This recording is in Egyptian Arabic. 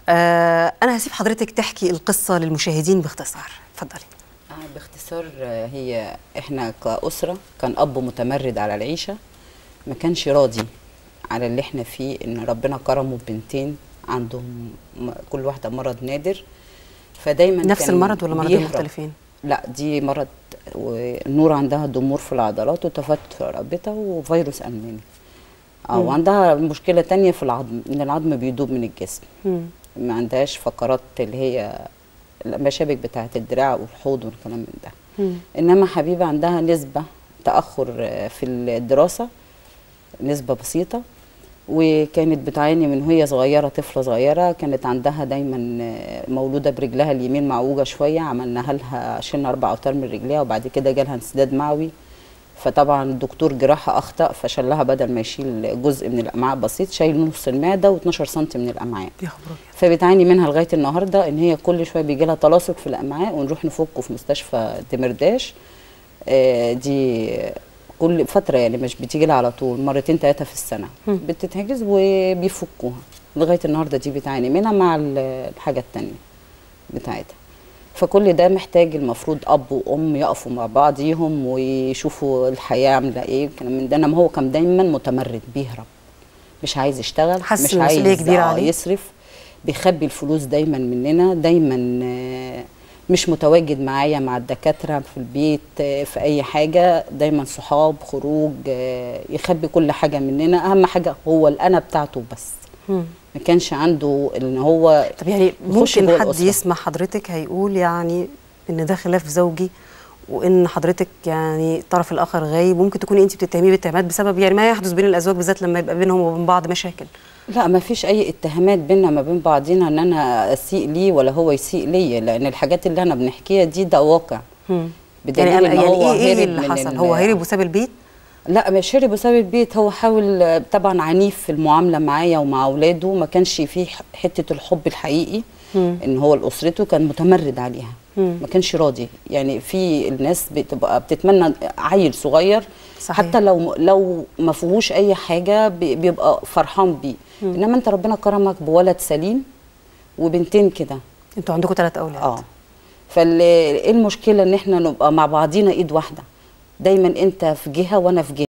آه انا هسيب حضرتك تحكي القصه للمشاهدين باختصار اتفضلي آه، باختصار آه، هي احنا كأسرة كان أب متمرد على العيشة ما كانش راضي على اللي احنا فيه ان ربنا كرمه ببنتين عندهم م- كل واحدة مرض نادر فدايما نفس كان المرض ولا مرضين بيهرب. مختلفين لا دي مرض ونور عندها ضمور في العضلات وتفتت في رقبتها وفيروس ألماني اه مم. وعندها مشكلة تانية في العظم ان العظم بيدوب من الجسم مم. ما عندهاش فقرات اللي هي المشابك بتاعت الدراع والحوض والكلام من ده مم. انما حبيبه عندها نسبه تاخر آه، في الدراسه نسبه بسيطه وكانت بتعاني من وهي صغيره طفله صغيره كانت عندها دايما آه، مولوده برجلها اليمين معوجه شويه عملناها لها شلنا اربع اوتار من رجليها وبعد كده جالها انسداد معوي فطبعا الدكتور جراحه اخطا فشلها بدل ما يشيل جزء من الامعاء بسيط شايل نص المعده و12 سم من الامعاء يا خبر أبيض. فبتعاني منها لغايه النهارده ان هي كل شويه بيجي لها تلاصق في الامعاء ونروح نفكه في مستشفى دمرداش آه، دي كل فتره يعني مش بتيجي لها على طول مرتين ثلاثه في السنه مم. بتتحجز وبيفكوها لغايه النهارده دي بتعاني منها مع ال- الحاجه التانية بتاعتها فكل ده محتاج المفروض اب وام يقفوا مع بعضيهم ويشوفوا الحياه عامله ايه الكلام من ده انما هو كان دايما متمرد بيهرب مش عايز يشتغل حاسس مش إن المسؤولية عايز كبيرة آه، عليه؟ يصرف بيخبي الفلوس دايما مننا دايما آه، مش متواجد معايا مع الدكاتره في البيت آه، في اي حاجه دايما صحاب خروج آه، يخبي كل حاجه مننا اهم حاجه هو الانا بتاعته بس مم. ما كانش عنده ان هو طب يعني يخش ممكن جوه حد الأسرة. يسمع حضرتك هيقول يعني ان ده خلاف زوجي وان حضرتك يعني الطرف الاخر غايب وممكن تكوني انت بتتهميه باتهامات بسبب يعني ما يحدث بين الازواج بالذات لما يبقى بينهم وبين بعض مشاكل لا ما فيش اي اتهامات بينا ما بين بعضينا ان انا اسيء ليه ولا هو يسيء ليا لان الحاجات اللي انا بنحكيها دي ده واقع مم. بدليل يعني أنا إن يعني هو ايه ايه هرب اللي من حصل ال- هو هرب وساب البيت لا مش هرب بسبب البيت هو حاول آه، طبعا عنيف في المعامله معايا ومع اولاده ما كانش فيه ح- حته الحب الحقيقي مم. ان هو لاسرته كان متمرد عليها مم. ما كانش راضي يعني في الناس بتبقى بتتمنى عيل صغير صحيح. حتى لو لو ما فيهوش اي حاجه بي- بيبقى فرحان بيه انما انت ربنا كرمك بولد سليم وبنتين كده انتوا عندكم ثلاث اولاد اه فايه المشكله ان احنا نبقى مع بعضينا ايد واحده دايما انت في جهه وانا في جهه